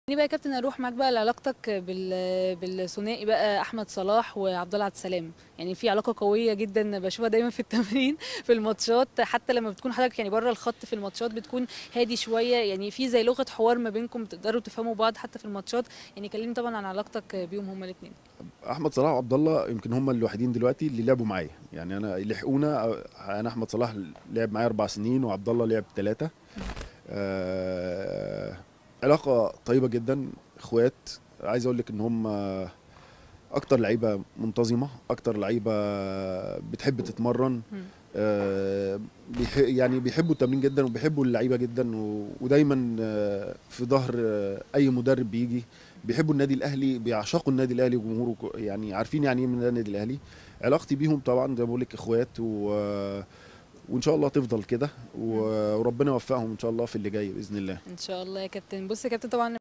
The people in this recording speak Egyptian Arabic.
يعني بقى يا كابتن اروح معاك بقى لعلاقتك بال... بالثنائي بقى احمد صلاح وعبد الله عبد السلام يعني في علاقه قويه جدا بشوفها دايما في التمرين في الماتشات حتى لما بتكون حضرتك يعني بره الخط في الماتشات بتكون هادي شويه يعني في زي لغه حوار ما بينكم تقدروا تفهموا بعض حتى في الماتشات يعني كلمني طبعا عن علاقتك بيهم هما الاثنين احمد صلاح وعبد الله يمكن هم الوحيدين دلوقتي اللي لعبوا معايا يعني انا لحقونا انا احمد صلاح لعب معايا اربع سنين وعبد الله لعب ثلاثه آه علاقه طيبه جدا اخوات عايز اقول لك ان هم اكتر لعيبه منتظمه اكتر لعيبه بتحب تتمرن آه بيح يعني بيحبوا التمرين جدا وبيحبوا اللعيبه جدا ودايما آه في ظهر آه اي مدرب بيجي بيحبوا النادي الاهلي بيعشقوا النادي الاهلي وجمهوره يعني عارفين يعني ايه من النادي الاهلي علاقتي بيهم طبعا زي ما بقول لك اخوات و وان شاء الله تفضل كده وربنا يوفقهم ان شاء الله في اللي جاي باذن الله ان شاء الله يا كابتن بص يا كابتن طبعا